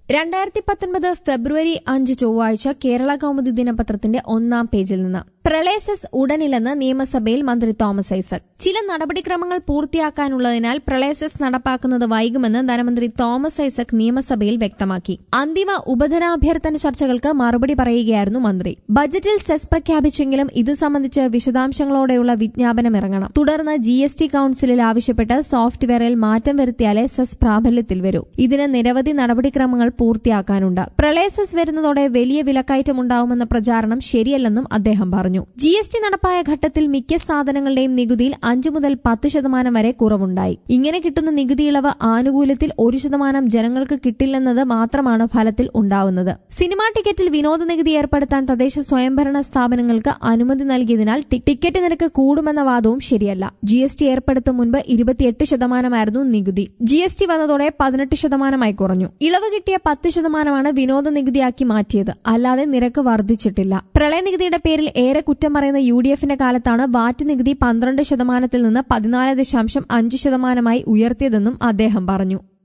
രണ്ടായിരത്തി പത്തൊൻപത് ഫെബ്രുവരി അഞ്ച് ചൊവ്വാഴ്ച കേരള കൗമുദി ദിനപത്രത്തിന്റെ ഒന്നാം പേജിൽ നിന്ന് പ്രളയ സെസ് ഉടനില്ലെന്ന് നിയമസഭയിൽ മന്ത്രി തോമസ് ഐസക് ചില നടപടിക്രമങ്ങൾ പൂർത്തിയാക്കാനുള്ളതിനാൽ പ്രളയ സെസ് നടപ്പാക്കുന്നത് വൈകുമെന്ന് ധനമന്ത്രി തോമസ് ഐസക് നിയമസഭയിൽ വ്യക്തമാക്കി അന്തിമ ഉപധനാഭ്യർത്ഥന ചർച്ചകൾക്ക് മറുപടി പറയുകയായിരുന്നു മന്ത്രി ബജറ്റിൽ സെസ് പ്രഖ്യാപിച്ചെങ്കിലും ഇത് സംബന്ധിച്ച് വിശദാംശങ്ങളോടെയുള്ള വിജ്ഞാപനം ഇറങ്ങണം തുടർന്ന് ജി എസ് ടി കൌൺസിലിൽ ആവശ്യപ്പെട്ട് സോഫ്റ്റ്വെയറിൽ മാറ്റം വരുത്തിയാലേ സെസ് പ്രാബല്യത്തിൽ വരൂ ഇതിന് നിരവധി നടപടിക്രമങ്ങൾ പൂർത്തിയാക്കാനുണ്ട് പ്രളയ സെസ് വരുന്നതോടെ വലിയ വിലക്കയറ്റമുണ്ടാവുമെന്ന പ്രചാരണം ശരിയല്ലെന്നും അദ്ദേഹം പറഞ്ഞു ജി എസ് ടി നടപ്പായ ഘട്ടത്തിൽ മിക്ക സാധനങ്ങളുടെയും നികുതിയിൽ അഞ്ചു മുതൽ പത്ത് ശതമാനം വരെ കുറവുണ്ടായി ഇങ്ങനെ കിട്ടുന്ന നികുതി ഇളവ് ആനുകൂല്യത്തിൽ ഒരു ശതമാനം ജനങ്ങൾക്ക് കിട്ടില്ലെന്നത് മാത്രമാണ് ഫലത്തിൽ ഉണ്ടാവുന്നത് സിനിമാ ടിക്കറ്റിൽ വിനോദ നികുതി ഏർപ്പെടുത്താൻ തദ്ദേശ സ്വയംഭരണ സ്ഥാപനങ്ങൾക്ക് അനുമതി നൽകിയതിനാൽ ടി- ടിക്കറ്റ് നിരക്ക് കൂടുമെന്ന വാദവും ശരിയല്ല ജി എസ് ടി ഏർപ്പെടുത്തും മുൻപ് ഇരുപത്തിയെട്ട് ശതമാനമായിരുന്നു നികുതി ജി എസ് ടി വന്നതോടെ പതിനെട്ട് ശതമാനമായി കുറഞ്ഞു ഇളവ് കിട്ടിയ പത്ത് ശതമാനമാണ് വിനോദ നികുതിയാക്കി മാറ്റിയത് അല്ലാതെ നിരക്ക് വർദ്ധിച്ചിട്ടില്ല പ്രളയ നികുതിയുടെ പേരിൽ ഏറെ കുറ്റം പറയുന്ന യു ഡി എഫിന്റെ കാലത്താണ് വാറ്റ് നികുതി പന്ത്രണ്ട് ശതമാനത്തിൽ നിന്ന് പതിനാല് ദശാംശം അഞ്ച് ശതമാനമായി ഉയർത്തിയതെന്നും അദ്ദേഹം പറഞ്ഞു